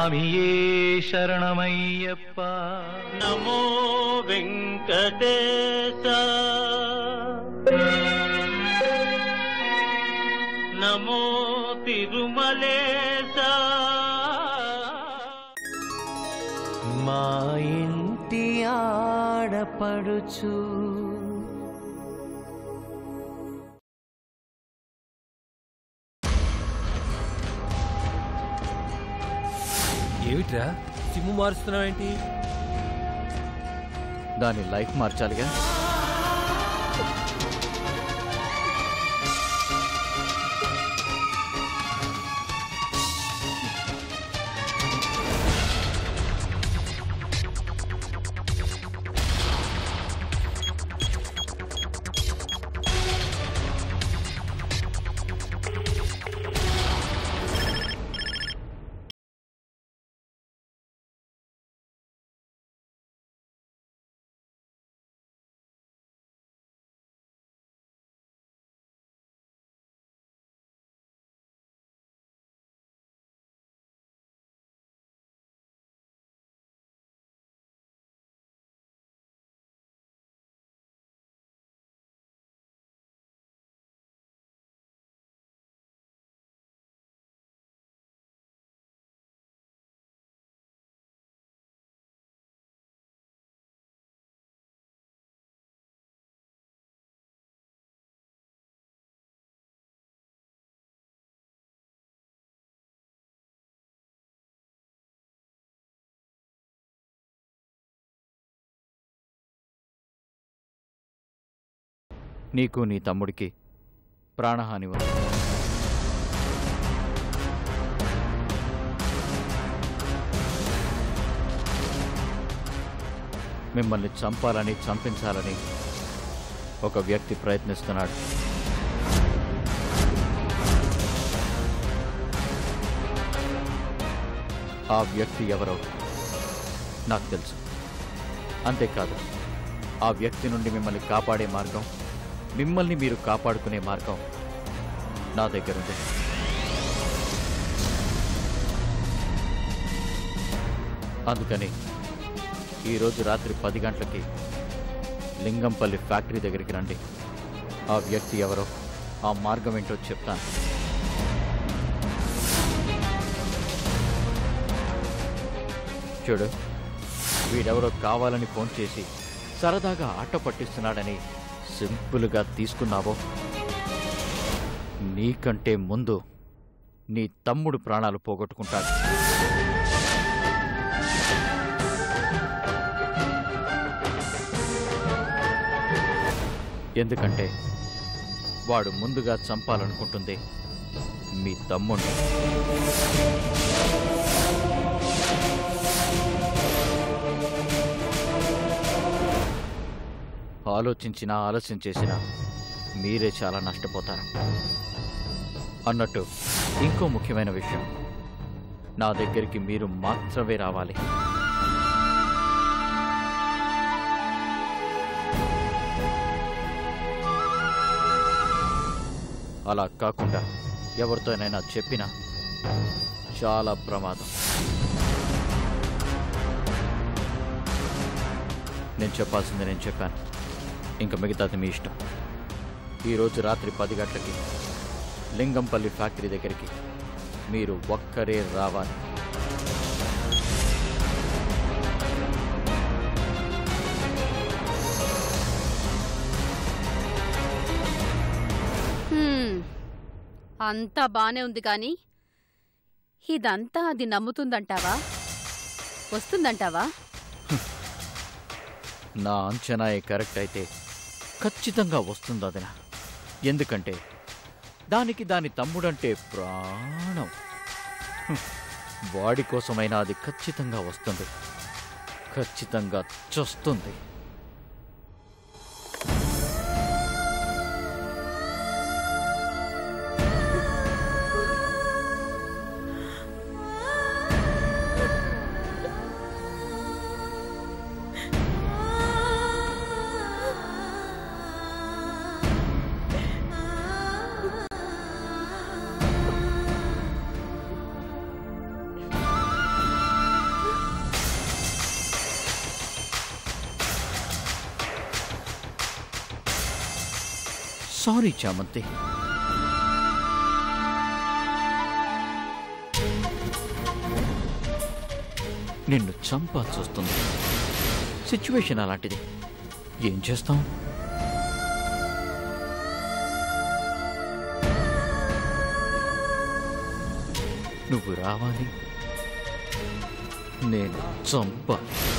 స్వామియే శరణమయ్యప్ప నమో వెంకటేశ నమో తిరుమలేశ మా ఇంటి ఆడపడుచు ఏమిట్రా సిమ్ము మారుస్తున్నావు ఏంటి దాని లైఫ్ మార్చాలిగా నీకు నీ తమ్ముడికి ప్రాణహాని ఉంది మిమ్మల్ని చంపాలని చంపించాలని ఒక వ్యక్తి ప్రయత్నిస్తున్నాడు ఆ వ్యక్తి ఎవరో నాకు తెలుసు అంతేకాదు ఆ వ్యక్తి నుండి మిమ్మల్ని కాపాడే మార్గం మిమ్మల్ని మీరు కాపాడుకునే మార్గం నా దగ్గరుంది అందుకని ఈరోజు రాత్రి పది గంటలకి లింగంపల్లి ఫ్యాక్టరీ దగ్గరికి రండి ఆ వ్యక్తి ఎవరో ఆ మార్గం ఏంటో చెప్తాను చూడు వీడెవరో కావాలని ఫోన్ చేసి సరదాగా ఆట పట్టిస్తున్నాడని సింపుల్గా తీసుకున్నావో నీకంటే ముందు నీ తమ్ముడు ప్రాణాలు పోగొట్టుకుంటాడు ఎందుకంటే వాడు ముందుగా చంపాలనుకుంటుంది మీ తమ్ముడిని ఆలోచించినా ఆలస్యం చేసినా మీరే చాలా నష్టపోతారు అన్నట్టు ఇంకో ముఖ్యమైన విషయం నా దగ్గరికి మీరు మాత్రమే రావాలి అలా కాకుండా ఎవరితోనైనా చెప్పినా చాలా ప్రమాదం నేను చెప్పాల్సింది నేను చెప్పాను ఇంకా మిగతాది మీ ఇష్టం ఈరోజు రాత్రి పది గంటలకి లింగంపల్లి ఫ్యాక్టరీ దగ్గరికి మీరు ఒక్కరే రావాలి హ్మ్. అంతా బానే ఉంది కాని ఇదంతా అది నమ్ముతుందంటావా వస్తుందంటావా నా అంచనాయే కరెక్ట్ అయితే ఖచ్చితంగా వస్తుంది అదిన ఎందుకంటే దానికి దాని తమ్ముడంటే ప్రాణం హ్మ్. వాడి కోసమైనా అది ఖచ్చితంగా వస్తుంది ఖచ్చితంగా చస్తుంది సారీ చామంతి నిన్ను చంపాల్సి వస్తుంది సిచ్యువేషన్ అలాంటిది ఏం చేస్తాం నువ్వు రావాలి నేను చంప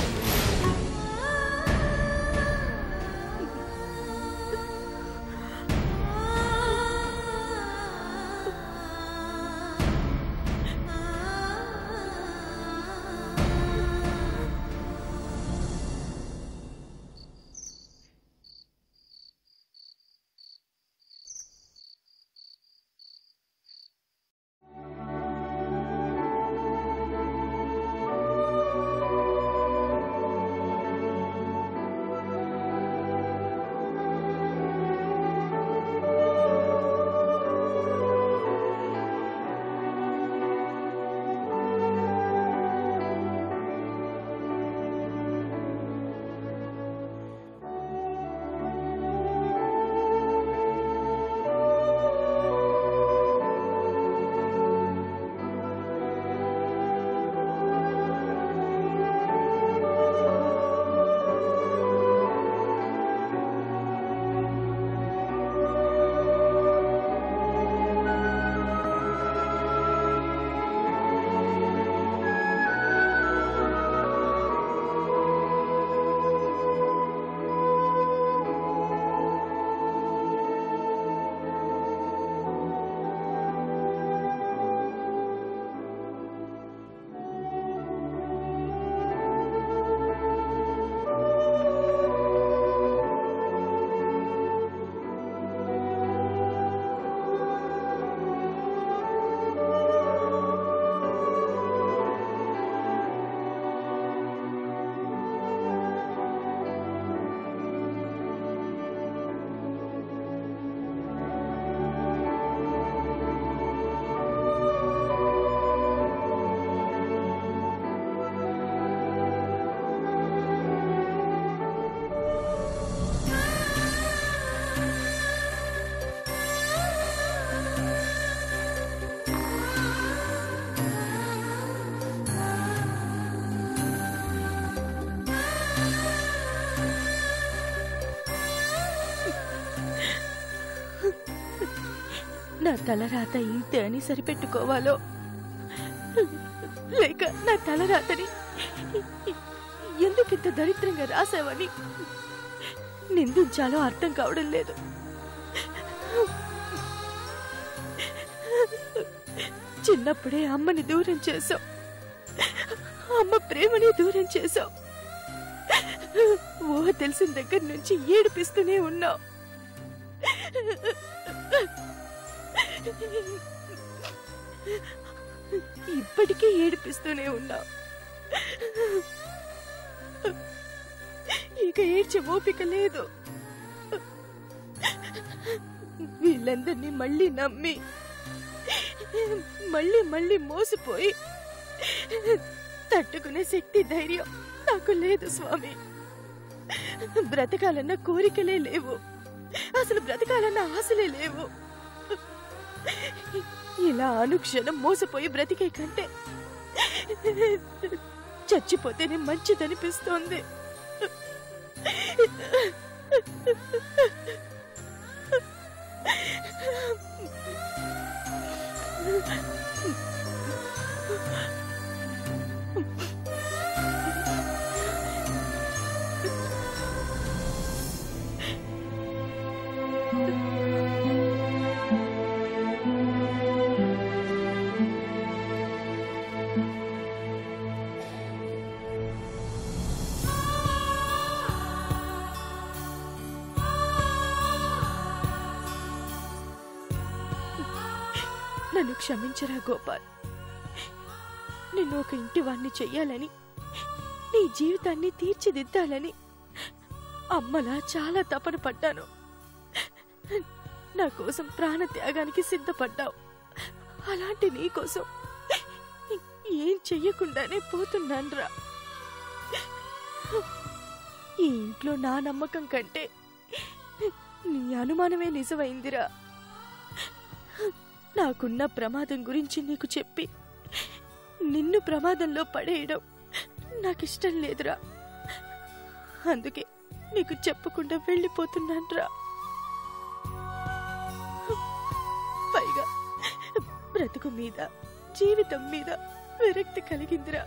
నా తలరాత ఇంతే అని సరిపెట్టుకోవాలో లేక నా తలరాతని ఎందుకింత దరిద్రంగా రాసావని నిందించాలో అర్థం కావడం లేదు చిన్నప్పుడే అమ్మని దూరం చేశావు అమ్మ ప్రేమని దూరం చేశావు ఊహ తెలిసిన దగ్గర నుంచి ఏడిపిస్తూనే ఉన్నావు ఇప్పటికీ ఏడిపిస్తూనే ఉన్నావు ఇక ఏడ్చే ఓపిక లేదు వీళ్ళందరినీ మళ్ళీ నమ్మి మళ్ళీ మళ్ళీ మోసపోయి తట్టుకునే శక్తి ధైర్యం నాకు లేదు స్వామి బ్రతకాలన్న కోరికలే లేవు అసలు బ్రతకాలన్న ఆశలే లేవు ఇలా అనుక్షణం మోసపోయి బ్రతికే కంటే చచ్చిపోతేనే మంచిదనిపిస్తోంది నన్ను క్షమించరా గోపాల్ నిన్ను ఒక ఇంటి వాణ్ణి చెయ్యాలని నీ జీవితాన్ని తీర్చిదిద్దాలని అమ్మలా చాలా తపన పడ్డాను నా కోసం ప్రాణ త్యాగానికి సిద్ధపడ్డావు అలాంటి నీ కోసం ఏం చెయ్యకుండానే పోతున్నాన్రా ఈ ఇంట్లో నా నమ్మకం కంటే నీ అనుమానమే నిజమైందిరా నాకున్న ప్రమాదం గురించి నీకు చెప్పి నిన్ను ప్రమాదంలో పడేయడం నాకిష్టం లేదురా అందుకే నీకు చెప్పకుండా వెళ్ళిపోతున్నాన్రా పైగా బ్రతుకు మీద జీవితం మీద విరక్తి కలిగిందిరా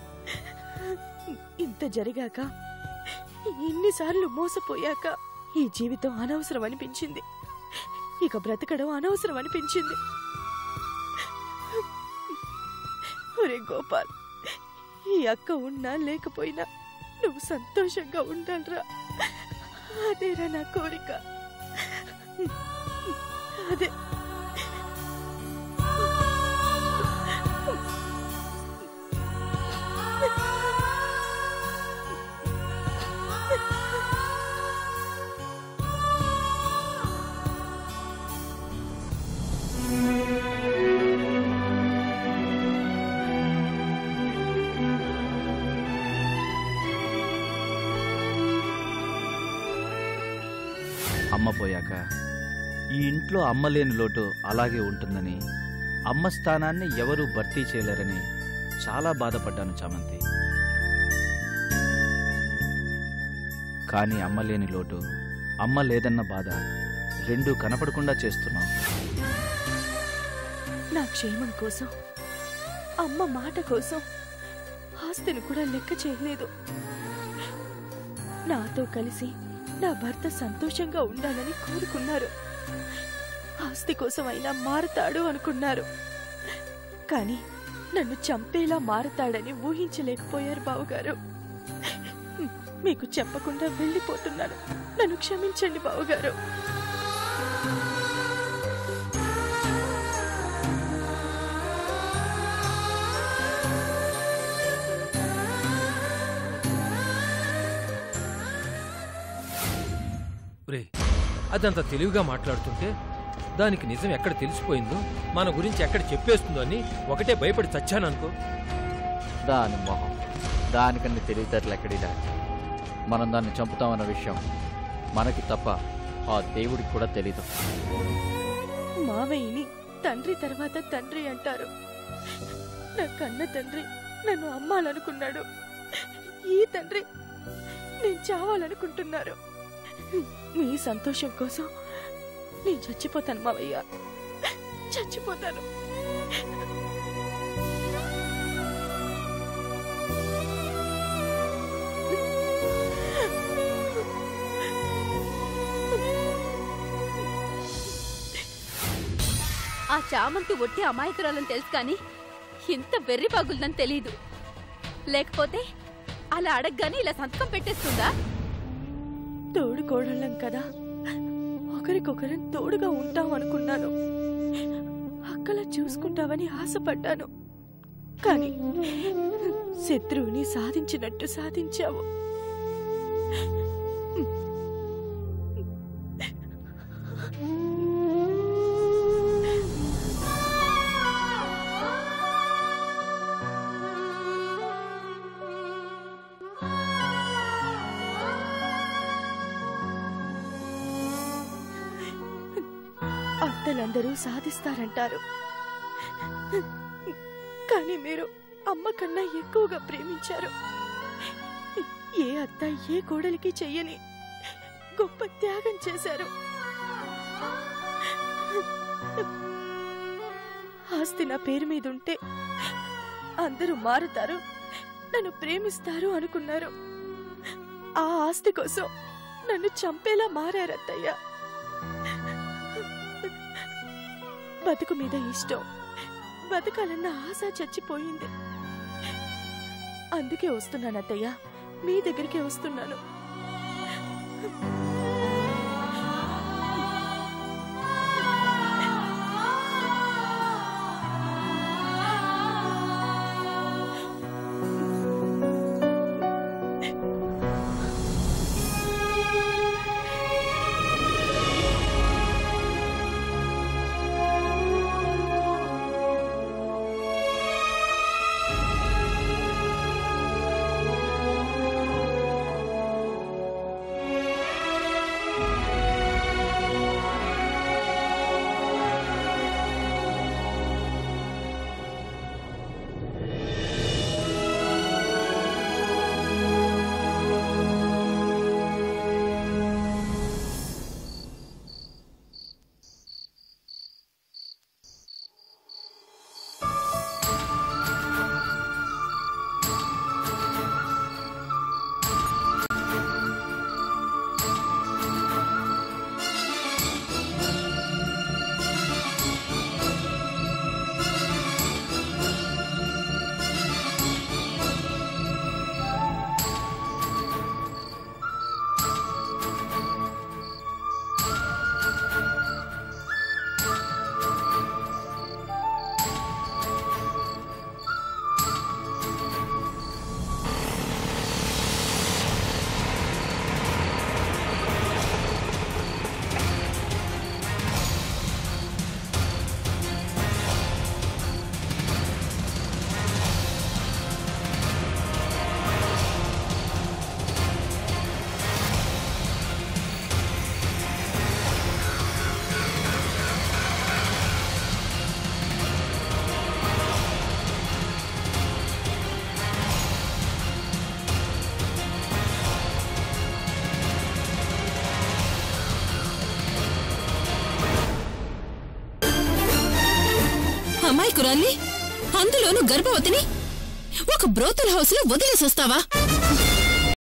ఇంత జరిగాక ఇన్నిసార్లు మోసపోయాక ఈ జీవితం అనవసరం అనిపించింది ఇక బ్రతకడం అనవసరం అనిపించింది ఒరే గోపాల్ ఈ అక్క ఉన్నా లేకపోయినా నువ్వు సంతోషంగా ఉండాలిరా అదేరా నా కోరిక అదే అమ్మ పోయాక ఈ ఇంట్లో అమ్మ లేని లోటు అలాగే ఉంటుందని అమ్మ స్థానాన్ని ఎవరూ భర్తీ చేయలేరని చాలా బాధపడ్డాను చామంతి కానీ అమ్మ లేని లోటు అమ్మ లేదన్న బాధ రెండూ కనపడకుండా చేస్తున్నాం నా క్షేమం కోసం అమ్మ మాట కోసం ఆస్తిని కూడా లెక్క చేయలేదు నాతో కలిసి నా భర్త సంతోషంగా ఉండాలని కోరుకున్నారు ఆస్తి కోసం అయినా మారతాడు అనుకున్నారు కానీ నన్ను చంపేలా మారతాడని ఊహించలేకపోయారు బావగారు మీకు చెప్పకుండా వెళ్ళిపోతున్నాను నన్ను క్షమించండి బావగారు రే అదంత తెలివిగా మాట్లాడుతుంటే దానికి నిజం ఎక్కడ తెలిసిపోయిందో మన గురించి ఎక్కడ చెప్పేస్తుందో అని ఒకటే భయపడి చచ్చాననుకో దాని మొహం దానికన్ని తెలివితేటలు ఎక్కడిదా మనం దాన్ని చంపుతామన్న విషయం మనకి తప్ప ఆ దేవుడికి కూడా తెలీదు మావయ్యని తండ్రి తర్వాత తండ్రి అంటారు నా కన్న తండ్రి నన్ను అమ్మాలనుకున్నాడు ఈ తండ్రి నేను చావాలనుకుంటున్నారు మీ సంతోషం కోసం నేను చచ్చిపోతాను మావయ్య చచ్చిపోతాను ఆ చామంతి ఒట్టి అమాయకురాలని తెలుసు కానీ ఇంత వెర్రి పగులుదని తెలీదు లేకపోతే అలా అడగగానే ఇలా సంతకం పెట్టేస్తుందా తోడు కోడళ్ళం కదా ఒకరికొకరం తోడుగా ఉంటాం అనుకున్నాను అక్కలా చూసుకుంటావని ఆశపడ్డాను కానీ శత్రువుని సాధించినట్టు సాధించావు అత్తలందరూ సాధిస్తారంటారు కానీ మీరు అమ్మ కన్నా ఎక్కువగా ప్రేమించారు ఏ అత్త ఏ కోడలికి చెయ్యని గొప్ప త్యాగం చేశారు ఆస్తి నా పేరు మీద ఉంటే అందరూ మారుతారు నన్ను ప్రేమిస్తారు అనుకున్నారు ఆ ఆస్తి కోసం నన్ను చంపేలా మారారత్తయ్య బతుకు మీద ఇష్టం బతకాలన్న ఆశ చచ్చిపోయింది అందుకే వస్తున్నాను అత్తయ్య మీ దగ్గరికే వస్తున్నాను అమాయకురాల్ని అందులోనూ గర్భవతిని ఒక బ్రోతల్ హౌస్ లో వదిలేసొస్తావా